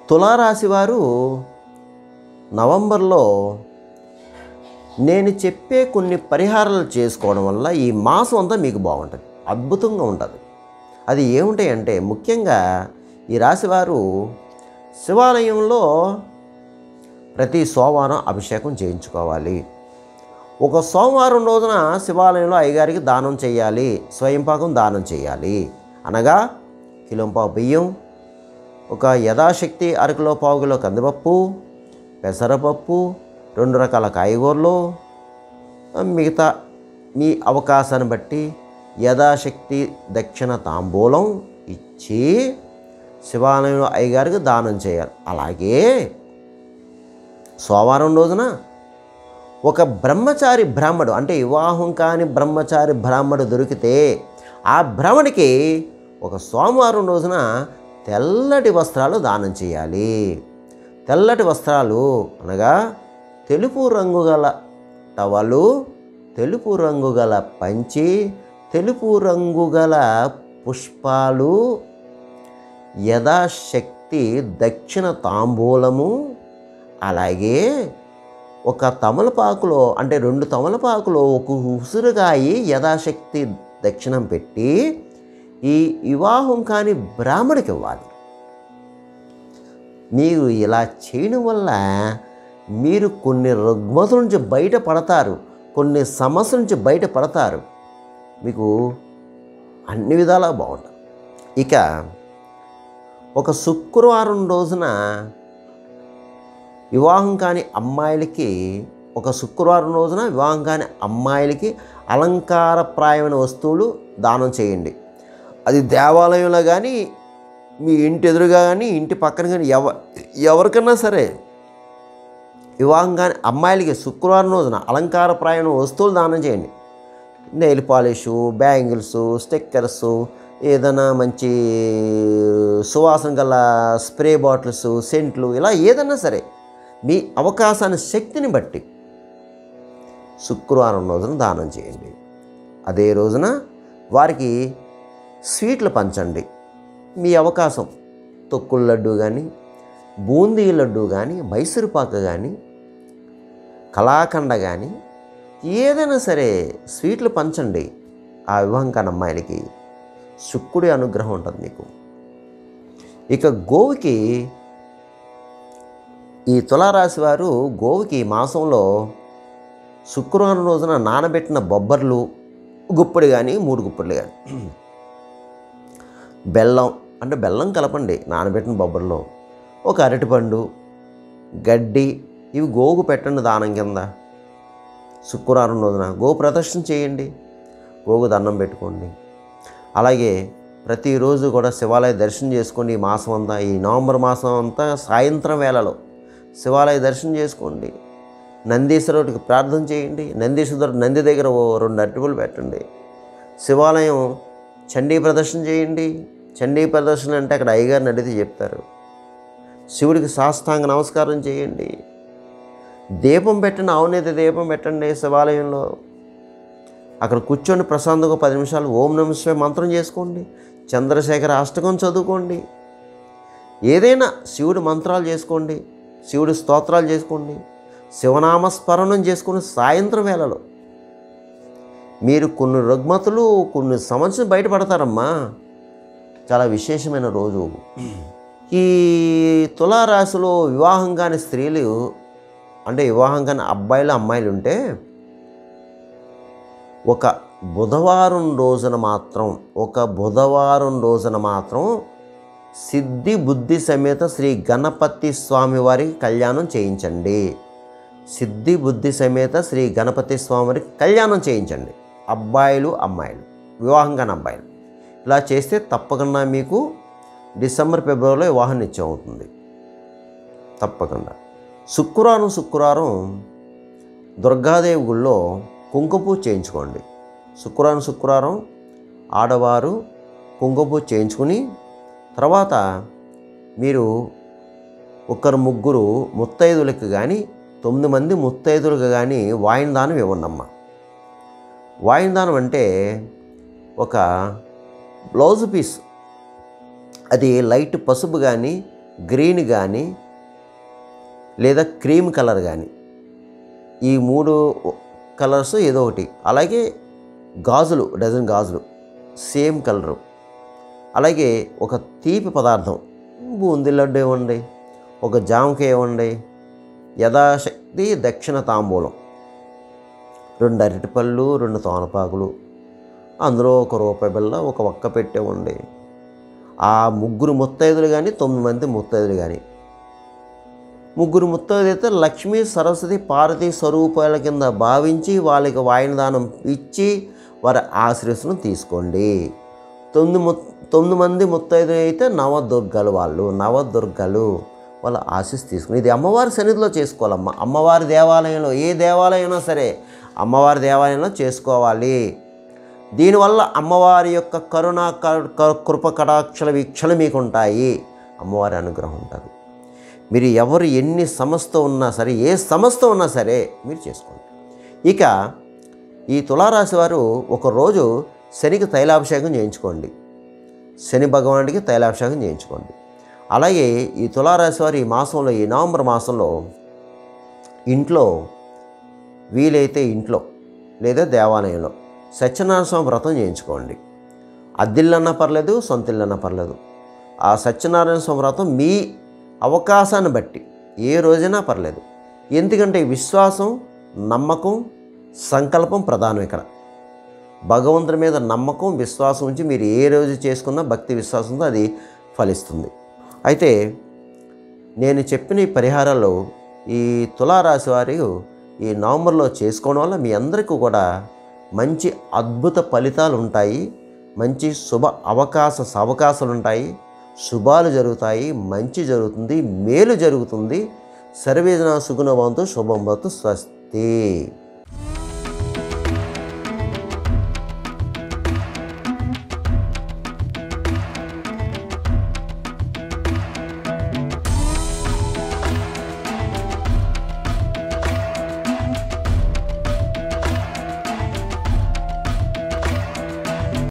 తులారాశి వారు నవంబర్లో నేను చెప్పే కొన్ని పరిహారాలు చేసుకోవడం వల్ల ఈ మాసం అంతా మీకు బాగుంటుంది అద్భుతంగా ఉంటుంది అది ఏముంటాయంటే ముఖ్యంగా ఈ రాశివారు శివాలయంలో ప్రతి సోమవారం అభిషేకం చేయించుకోవాలి ఒక సోమవారం రోజున శివాలయంలో అయ్యగారికి దానం చేయాలి స్వయంపాకం దానం చేయాలి అనగా కిలోంపావు బియ్యం ఒక యథాశక్తి అరకిలో పావు కిలో కందిపప్పు పెసరపప్పు రెండు రకాల కాయగూరలు మిగతా మీ అవకాశాన్ని బట్టి యథాశక్తి దక్షిణ తాంబూలం ఇచ్చి శివాలయంలో అయ్యగారికి దానం చేయాలి అలాగే సోమవారం రోజున ఒక బ్రహ్మచారి బ్రాహ్మడు అంటే వివాహం కాని బ్రహ్మచారి బ్రాహ్మడు దొరికితే ఆ బ్రాహ్మడికి ఒక సోమవారం రోజున తెల్లటి వస్త్రాలు దానం చేయాలి తెల్లటి వస్త్రాలు అనగా తెలుపు రంగు గల టవలు తెలుపు రంగు గల పంచి తెలుపు రంగు గల పుష్పాలు యథాశక్తి దక్షిణ తాంబూలము అలాగే ఒక తమలపాకులో అంటే రెండు తమలపాకులో ఒక ఉసురుగాయి యథాశక్తి దక్షిణం పెట్టి ఈ వివాహం కాని బ్రాహ్మడికి ఇవ్వాలి మీరు ఇలా చేయడం వల్ల మీరు కొన్ని రుగ్మతుల నుంచి బయటపడతారు కొన్ని సమస్యల నుంచి బయటపడతారు మీకు అన్ని విధాలా బాగుంటుంది ఇక ఒక శుక్రవారం రోజున వివాహం కాని అమ్మాయిలకి ఒక శుక్రవారం రోజున వివాహం కాని అమ్మాయిలకి అలంకారప్రాయమైన వస్తువులు దానం చేయండి అది దేవాలయంలో కానీ మీ ఇంటి ఎదురుగా కానీ ఇంటి పక్కన కానీ ఎవ ఎవరికన్నా సరే వివాహం కాని అమ్మాయిలకి శుక్రవారం రోజున అలంకారప్రాయమైన వస్తువులు దానం చేయండి నెయిల్ పాలిషు బ్యాంగిల్స్ స్టిక్కర్స్ ఏదైనా మంచి సువాసన గల స్ప్రే బాటిల్స్ సెంట్లు ఇలా ఏదైనా సరే మీ అవకాశాన్ని శక్తిని బట్టి శుక్రవారం రోజున దానం చేయండి అదే రోజున వారికి స్వీట్లు పంచండి మీ అవకాశం తొక్కుల లడ్డు కానీ బూందీ లడ్డు కానీ మైసూరుపాక కానీ కలాకండ కానీ ఏదైనా సరే స్వీట్లు పంచండి ఆ వివాహం కాని అమ్మాయిలకి శుక్రుడి అనుగ్రహం ఉంటుంది మీకు ఇక గోవుకి ఈ తులారాశి వారు గోవుకి ఈ మాసంలో శుక్రవారం రోజున నానబెట్టిన బొబ్బర్లు గుప్పడి కానీ మూడు గుప్పట్లు కానీ బెల్లం అంటే బెల్లం కలపండి నానబెట్టిన బొబ్బర్లో ఒక అరటిపండు గడ్డి ఇవి గోవుకు పెట్టండి దానం కింద శుక్రవారం రోజున గో ప్రదర్శన చేయండి గోగు దండం పెట్టుకోండి అలాగే ప్రతిరోజు కూడా శివాలయ దర్శనం చేసుకోండి ఈ మాసం అంతా ఈ నవంబర్ మాసం అంతా సాయంత్రం వేళలో శివాలయ దర్శనం చేసుకోండి నందీశ్వరుడికి ప్రార్థన చేయండి నందీశ్వరుడు నంది దగ్గర ఓ రెండు అరటిపళ్ళు పెట్టండి శివాలయం చండీ ప్రదర్శన చేయండి చండీ ప్రదర్శన అంటే అక్కడ అయ్యగారిని అడిగితే చెప్తారు శివుడికి సాష్టాంగ నమస్కారం చేయండి దీపం పెట్టండి అవినీతి దీపం పెట్టండి శివాలయంలో అక్కడ కూర్చొని ప్రశాంతంగా పది నిమిషాలు ఓం నమ శివాయ మంత్రం చేసుకోండి చంద్రశేఖర అష్టకం చదువుకోండి ఏదైనా శివుడి మంత్రాలు చేసుకోండి శివుడి స్తోత్రాలు చేసుకోండి శివనామస్మరణం చేసుకుని సాయంత్రం వేళలో మీరు కొన్ని రుగ్మతులు కొన్ని సమస్యలు బయటపడతారమ్మా చాలా విశేషమైన రోజు ఈ తులారాశిలో వివాహం కాని స్త్రీలు అంటే వివాహం కాని అబ్బాయిలు అమ్మాయిలు ఉంటే ఒక బుధవారం రోజున మాత్రం ఒక బుధవారం రోజున మాత్రం సిద్ధి బుద్ధి సమేత శ్రీ గణపతి స్వామి వారికి కళ్యాణం చేయించండి సిద్ధి బుద్ధి సమేత శ్రీ గణపతి స్వామి వారికి కళ్యాణం చేయించండి అబ్బాయిలు అమ్మాయిలు వివాహం కాని అబ్బాయిలు ఇలా చేస్తే తప్పకుండా మీకు డిసెంబర్ ఫిబ్రవరిలో వివాహం నిశ్చయం అవుతుంది తప్పకుండా శుక్రవారం శుక్రవారం దుర్గాదేవి గుళ్ళో కుంకుమ పూజ చేయించుకోండి శుక్రవారం శుక్రవారం ఆడవారు కుంకుమ పూజ చేయించుకుని తర్వాత మీరు ఒకరు ముగ్గురు ముత్తైదులకు కానీ తొమ్మిది మంది ముత్తైదులకు కానీ వాయినదానం ఇవ్వండమ్మా వాయినదానం అంటే ఒక బ్లౌజ్ పీస్ అది లైట్ పసుపు కానీ గ్రీన్ కానీ లేదా క్రీమ్ కలర్ కానీ ఈ మూడు కలర్స్ ఏదో ఒకటి అలాగే గాజులు డజన్ గాజులు సేమ్ కలరు అలాగే ఒక తీపి పదార్థం బూందీ లడ్డు ఇవ్వండి ఒక జామకాయ ఇవ్వండి యథాశక్తి దక్షిణ తాంబూలం రెండు అరటిపళ్ళు రెండు తోనపాకులు అందులో ఒక రూపాయి బిళ్ళ ఒక ఒక్క పెట్టేవ్వండి ఆ ముగ్గురు ముత్తైదులు కానీ తొమ్మిది మంది ముత్తైదులు కానీ ముగ్గురు ముత్తైదులు అయితే లక్ష్మీ సరస్వతి పార్వతి స్వరూపాల కింద భావించి వాళ్ళకి వాయిన దానం ఇచ్చి వారి ఆశీస్సును తీసుకోండి తొమ్మిది ము తొమ్మిది మంది ముత్తైదులు అయితే నవదుర్గలు వాళ్ళు నవదుర్గలు వాళ్ళ ఆశీస్ తీసుకుని ఇది అమ్మవారి సన్నిధిలో చేసుకోవాలమ్మ అమ్మవారి దేవాలయంలో ఏ దేవాలయమైనా సరే అమ్మవారి దేవాలయంలో చేసుకోవాలి దీనివల్ల అమ్మవారి యొక్క కరుణ క- క- కృప కటాక్షల వీక్షలు మీకు ఉంటాయి అమ్మవారి అనుగ్రహం ఉంటుంది మీరు ఎవరు ఎన్ని సమస్త ఉన్నా సరే ఏ సమస్త ఉన్నా సరే మీరు చేసుకోండి ఇక ఈ తులారాశి వారు ఒకరోజు శనికి తైలాభిషేకం చేయించుకోండి శని భగవానుడికి తైలాభిషేకం చేయించుకోండి అలాగే ఈ తులారాశి వారు ఈ మాసంలో ఈ నవంబర్ మాసంలో ఇంట్లో వీలైతే ఇంట్లో లేదా దేవాలయంలో సత్యనారాయణ స్వామి వ్రతం చేయించుకోండి అద్దిల్లన్నా పర్లేదు సొంత ఇల్లన్నా పర్లేదు ఆ సత్యనారాయణ స్వామి వ్రతం మీ అవకాశాన్ని బట్టి ఏ రోజైనా పర్లేదు ఎందుకంటే విశ్వాసం నమ్మకం సంకల్పం ప్రధానం ఇక్కడ భగవంతుడి మీద నమ్మకం విశ్వాసం ఉంచి మీరు ఏ రోజు చేసుకున్నా భక్తి విశ్వాసంతో అది ఫలిస్తుంది అయితే నేను చెప్పిన ఈ పరిహారాలు ఈ తులారాశి వారు ఈ నవంబర్లో చేసుకోవడం వల్ల మీ అందరికీ కూడా మంచి అద్భుత ఫలితాలు ఉంటాయి మంచి శుభ అవకాశ అవకాశాలు ఉంటాయి శుభాలు జరుగుతాయి మంచి జరుగుతుంది మేలు జరుగుతుంది సర్వేజన సుగుణవంతు శుభంవతు స్వస్తి